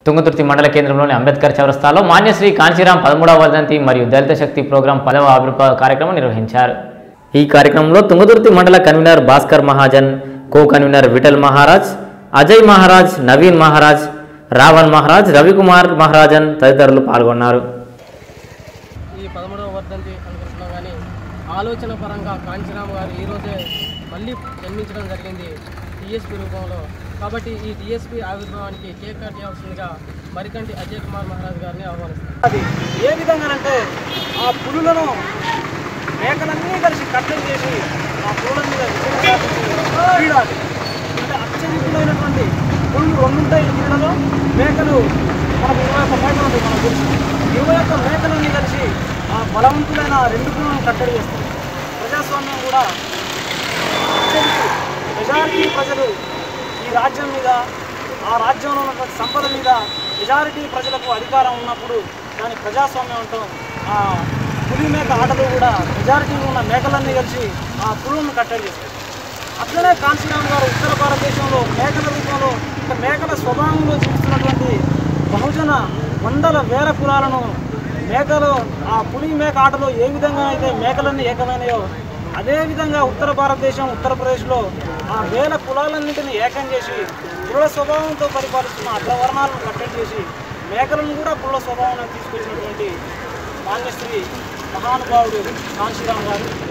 తుంగతుర్తి మండల కేంద్రంలోని అంబేద్కర్ చౌరస్తాలో మాన్యశ్రీ కాంచీరాం పదమూడవ వర్ధంతి మరియు దళిత శక్తి ప్రోగ్రాం పదవ ఆవిర్భావ కార్యక్రమం నిర్వహించారు ఈ కార్యక్రమంలో తుంగతుర్తి మండల convener Bhaskar Mahajan co convener Vithal Maharaj Ajay Maharaj Naveen Maharaj Ravan Maharaj Ravikumar Maharajan తదితరులు పాల్గొన్నారు ఈ పదమూడవ వర్ధంతి అనుకుంటున్నాం కానీ ఆలోచన పరంగా కాంచీరామ్ గారు ఈరోజే మళ్ళీ జన్మించడం జరిగింది డిఎస్పి రూపంలో కాబట్టి ఈ డిఎస్పి ఆవిర్భావానికి కేక్ కట్ చేయాల్సిందిగా మరికంటి అజయ్ కుమార్ మహారాజ్ గారిని ఆహ్వానిస్తారు అది ఏ విధంగానంటే ఆ పులులను మేకలన్నీ కలిసి కట్టడి చేసి ఆ పులుల మీద విజయం సాధించి క్రీడాలి అంటే అత్యధికులైనటువంటి పులులు రెండు ఉంటాయి ఈ క్రీడలో మేకలు మనకు ఇరవై ఒక్క మేకలు ఉంటాయి మనకు తెలుసు ఇరవై ఒక్క మేకలన్నీ కలిసి ఆ బలవంతులైన ఆ రెండు పులులను కట్టడి చేస్తాయి ప్రజాస్వామ్యం కూడా అత్యధిక మెజారిటీ ప్రజలు ఈ రాజ్యం మీద ఆ రాజ్యంలో ఉన్నటువంటి సంపద మీద మెజారిటీ ప్రజలకు అధికారం ఉన్నప్పుడు దాని ప్రజాస్వామ్యం అంటాం ఆ పులి మేక ఆటలు కూడా మెజారిటీ ఉన్న మేకలన్నీ కలిసి ఆ పులులను కట్టడి చేస్తాయి అట్లనే కాంచీరామ్ గారు ఉత్తర భారతదేశంలో మేకల రూపంలో ఒక మేకల స్వభావంలో చూస్తున్నటువంటి బహుజన వందల వేల కులాలను మేకలు ఆ పులి మేక ఆటలో ఏ విధంగా అయితే మేకలన్నీ ఏకమైనాయో అదే విధంగా ఉత్తర భారతదేశం ఉత్తరప్రదేశ్లో ఆ వేల కులాలన్నింటినీ ఏకం చేసి కుల స్వభావంతో పరిపాలిస్తున్న అగ్రవర్ణాలను కట్టడి చేసి మేకలను కూడా కుల స్వభావంలో తీసుకొచ్చినటువంటి మాన్యశ్రీ మహానుభావుడు కాంశీరామ్ గారు